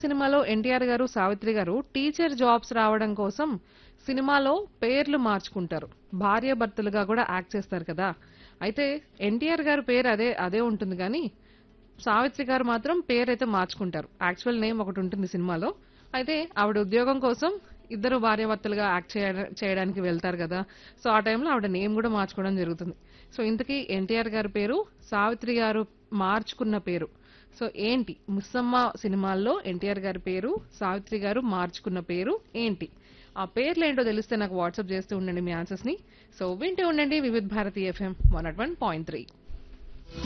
సినిమాలో ఎన్టీఆర్ గారు సావిత్రి గారు టీచర్ జాబ్స్ రావడం కోసం సినిమాలో పేర్లు మార్చుకుంటారు భార్యాభర్తలుగా కూడా యాక్ట్ చేస్తారు కదా అయితే ఎన్టీఆర్ గారి పేరు అదే అదే ఉంటుంది కానీ సావిత్రి గారు మాత్రం పేరైతే మార్చుకుంటారు యాక్చువల్ నేమ్ ఒకటి ఉంటుంది సినిమాలో అయితే ఆవిడ ఉద్యోగం కోసం ఇద్దరు భార్యాభర్తలుగా యాక్ట్ చేయ- చేయడానికి వెళ్తారు కదా సో ఆ టైంలో ఆవిడ నేమ్ కూడా మార్చుకోవడం జరుగుతుంది సో ఇంతకీ ఎన్టీఆర్ గారి పేరు సావిత్రి గారు మార్చుకున్న పేరు సో ఏంటి ముసమ్మ సినిమాల్లో ఎన్టీఆర్ గారి పేరు సావిత్రి గారు మార్చుకున్న పేరు ఏంటి ఆ పేర్లు ఏంటో తెలిస్తే నాకు వాట్సాప్ చేస్తూ ఉండండి మీ ఆన్సర్స్ ని సో వింటూ ఉండండి Vividh Bharati FM one at one point three